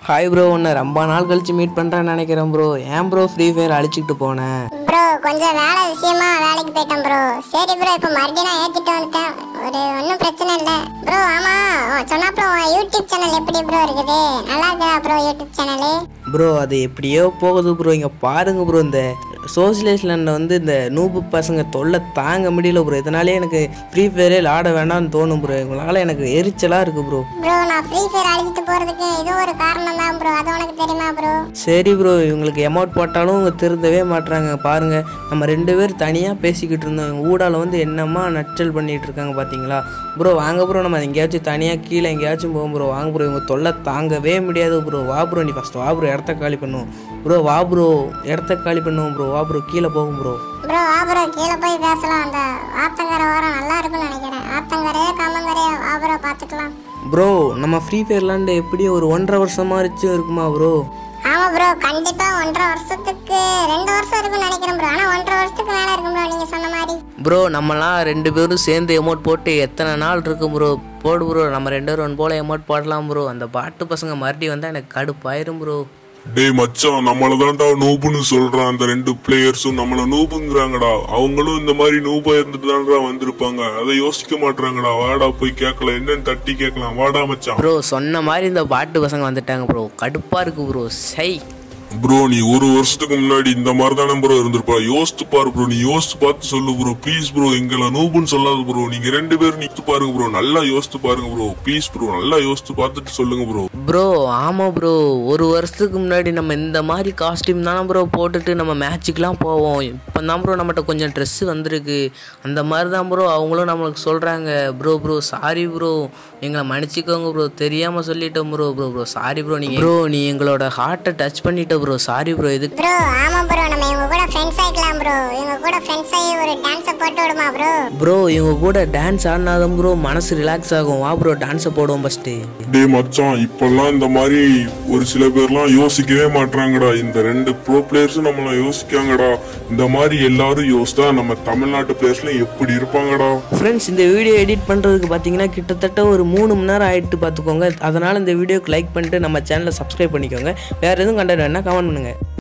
hi bro உன்னை ரொம்ப நாள் கழிச்சு மீட் பண்ணுறேன்னு நினைக்கிறேன் ப்ரோ ஏன் ப்ரோ ஃப்ரீ ஃபயர் அழிச்சிட்டு போனேன் ப்ரோ கொஞ்சம் வேலை விஷயமா வேலைக்கு போயிட்டேன் ப்ரோ சரி ப்ரோ இப்போ மறுபடியும் நான் ஏற்றிட்டு வந்துட்டேன் ஒரு ஒன்றும் பிரச்சனை இல்லை ப்ரோ ஆமாம் சொன்னாப்புல உன் யூடியூப் சேனல் எப்படி ப்ரோ இருக்குது நல்லா இருக்குதா ப்ரோ யூடியூப் சேனலு ப்ரோ அது எப்படியோ போகுது ப்ரோ இங்கே பாருங்க ப்ரோ இந்த சோசியலைஸ்லேண்டில் வந்து இந்த நூபு பசங்க தொல்லை தாங்க முடியல ப்ரோ இதனாலே எனக்கு ஃப்ரீ ஃபயரே விளாட வேண்டாம்னு தோணும் ப்ரோ இவங்களால எனக்கு எரிச்சலாக இருக்குது ப்ரோ ப்ரோ நான் ஃப்ரீ ஃபயர் அழிச்சிட்டு போகிறதுக்கு இது ஒரு காரணம் தான் ப்ரோ அது உனக்கு தெரியுமா ப்ரோ சரி ப்ரோ இவங்களுக்கு அமௌண்ட் போட்டாலும் இவங்க திருந்தவே மாட்றாங்க பாருங்க நம்ம ரெண்டு பேர் தனியாக பேசிக்கிட்டு இருந்தோம் இவங்க ஊடால வந்து என்னம்மா நச்சல் பண்ணிட்டு இருக்காங்க பார்த்தீங்களா ப்ரோ வாங்க ப்ரோ நம்ம எங்கேயாச்சும் தனியாக கீழே எங்கேயாச்சும் போவோம் ப்ரோ வாங்க ப்ரோ இவங்க தொல்லை தாங்கவே முடியாது ப்ரோ வா ப்ரோ நீ ஃபஸ்ட் வா ப்ரோ இடத்த காலி பண்ணுவோம் ப்ரோ வா ப்ரோ இடத்த காலி பண்ணுவோம் ப்ரோ வா ப்ரோ கீழே போகும் ப்ரோ ப்ரோ வா ப்ரோ கீழே போய் பேசலாம் அந்த ஆத்தங்கரை வாரம் நல்லா இருக்கும்னு நினைக்கிறேன் ஆத்தங்கரையே காமங்கரையே வா ப்ரோ பார்த்துக்கலாம் ப்ரோ நம்ம ஃப்ரீ ஃபயர் விளாண்டு எப்படி ஒரு ஒன்றரை வருஷமாச்சும் இருக்குமா ப்ரோ ஆமா ப்ரோ கண்டிப்பா ஒன்றரை வருஷத்துக்கு ரெண்டு வருஷம் இருக்கும்னு நினைக்கிறேன் ப்ரோ ஆனா ஒன்றரை வருஷத்துக்கு மேல இருக்கும் ப்ரோ நீங்க சொன்ன மாதிரி ப்ரோ நம்மலாம் ரெண்டு பேரும் சேர்ந்து எமௌண்ட் போட்டு எத்தனை நாள் இருக்கும் ப்ரோ போடு ப்ரோ நம்ம ரெண்டு பேரும் ஒன் போல எமௌண்ட் போடலாம் ப்ரோ அந்த பாட்டு பசங்க மறுபடியும் வந்தால் எனக்கு கடுப்பாயிரும் ப்ரோ டேய் மச்சான் நம்மள தான்டா நூபுன்னு சொல்றான் அந்த ரெண்டு பிளேயர்ஸும் நம்மள நூபுங்கிறாங்கடா அவங்களும் இந்த மாதிரி நூபா இருந்துட்டு தான்டா வந்திருப்பாங்க அதை யோசிக்க மாட்றாங்கடா வாடா போய் கேட்கலாம் என்னன்னு தட்டி கேட்கலாம் வாடா மச்சான் ப்ரோ சொன்ன மாதிரி இந்த பாட்டு பசங்க வந்துட்டாங்க ப்ரோ கடுப்பாக இருக்கு ப்ரோ சை ப்ரோ நீ ஒரு வருஷத்துக்கு முன்னாடி இந்த மாதிரி தானே ப்ரோ இருந்திருப்பா யோசித்து பாரு ப்ரோ நீ யோசித்து பார்த்து சொல்லு ப்ரோ ப்ளீஸ் ப்ரோ எங்களை நூபுன்னு சொல்லாத ப்ரோ நீங்க ரெண்டு பேரும் நித்து பாருங்க ப்ரோ நல்லா யோசித்து பாருங்க ப்ரோ ப்ளீஸ் ப்ரோ நல்லா யோசித்து பார்த்துட்டு சொல்லுங்க ப்ரோ ப்ரோ ஆமாம் ப்ரோ ஒரு வருஷத்துக்கு முன்னாடி நம்ம இந்த மாதிரி காஸ்டியூம் தானே ப்ரோ போட்டுட்டு நம்ம மேட்சுக்கெலாம் போவோம் இப்போ தான் ப்ரோ நம்மகிட்ட கொஞ்சம் ட்ரெஸ்ஸு வந்திருக்கு அந்த மாதிரி தான் ப்ரோ அவங்களும் நம்மளுக்கு சொல்கிறாங்க ப்ரோ ப்ரோ சாரி ப்ரோ எங்களை மன்னிச்சிக்கோங்க ப்ரோ தெரியாமல் சொல்லிட்டோம் bro bro bro sorry bro நீங்கள் ப்ரோ நீ எங்களோட ஹார்ட்டை டச் பண்ணிட்ட ப்ரோ சாரி ப்ரோ இதுக்கு ப்ரோ ஆமா ப்ரோ நம்ம இவங்க கூட ஃப்ரெண்ட்ஸ் ஆயிக்கலாம் ப்ரோ இவங்க கூட ஃப்ரெண்ட்ஸ் ஆகி ஒரு டான்ஸை போட்டு விடுமா ப்ரோ ப்ரோ இவங்க கூட டான்ஸ் ஆடினாதான் ப்ரோ மனசு ரிலாக்ஸ் ஆகும் வா ப்ரோ டான்ஸை போடுவோம் ஃபஸ்ட்டு டேய் மச்சான் இப்பெல்லாம் இந்த மாதிரி ஒரு சில பேர்லாம் யோசிக்கவே மாட்றாங்கடா இந்த ரெண்டு ப்ரோ பிளேயர்ஸும் நம்மள யோசிக்காங்கடா இந்த மாதிரி எல்லாரும் யோசித்தா நம்ம தமிழ்நாட்டு பிளேயர்ஸ்லாம் எப்படி இருப்பாங்கடா ஃப்ரெண்ட்ஸ் இந்த வீடியோ எடிட் பண்ணுறதுக்கு பார்த்தீங்கன்னா கிட்டத்தட்ட ஒரு மூணு மணி நேரம் ஆயிட்டு பார்த்துக்கோங்க அதனால் இந்த வீடியோக்கு லைக் பண்ணிட்டு நம்ம சேனலை சப்ஸ்கிரைப் பண்ணிக்கோங்க வேறு எதுவும் கண்டென்ட் வேணால் கமெண்ட் பண்ணுங்கள்